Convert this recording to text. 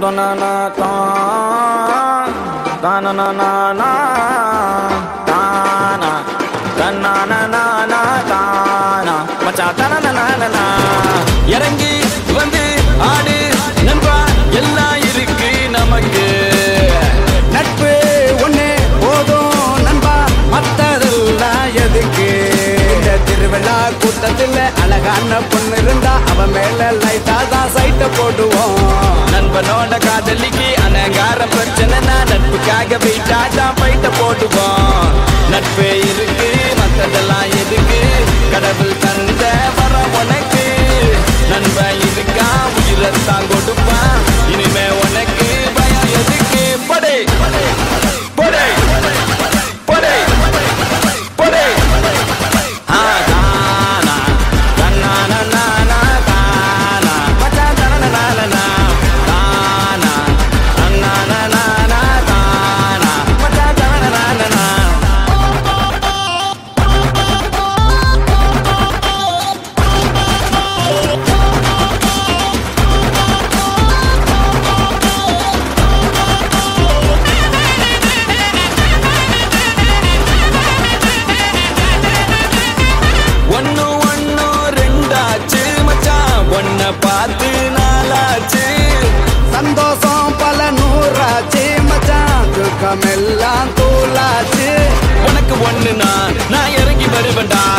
தானனா தான் தானனா தானா தன்னானா தானா மச்சான் தனனா இறங்கி வந்து ஆடு நண்பா எல்லாம் இருக்கு நமக்கு நட்பு ஒண்ணு போதும் நண்பா மத்ததெல்லாம் எதுக்கு இந்த திருவிழா கூட்டத்துல அழகான பொண்ணு இருந்தா அவ மேல லைட்டா தான் சைட்ட போடுவோம் நண்பனோட காதலிக்கு அனகார பிரச்சனைனா நட்புக்காக வீட்டா தான் பைட்ட போட்டுவோம் நட்பே இருக்கு மத்ததெல்லாம் எதுக்கு கடவுள் தந்த வர உனக்கு நண்பன் இருக்கா உயிரத்தான் கொடுப்பான் இனிமே உனக்கு பயம் எதுக்கு படை படை படை படை ஆ தானா தன்னானா நானா தானா மச்சான் தனனனானா தானா தன்னானா நானா தானா மச்சான் தனனனானா ஒன்னு ஒன்னு ரெண்டாச்சு மச்சான் ஒன்ன பார்த்து நாளாச்சு சந்தோஷம் பல நூறாச்சு மச்சான் துக்கம் எல்லாம் தூளாச்சு உனக்கு ஒண்ணுனா நான் இறங்கி வருவேன்டா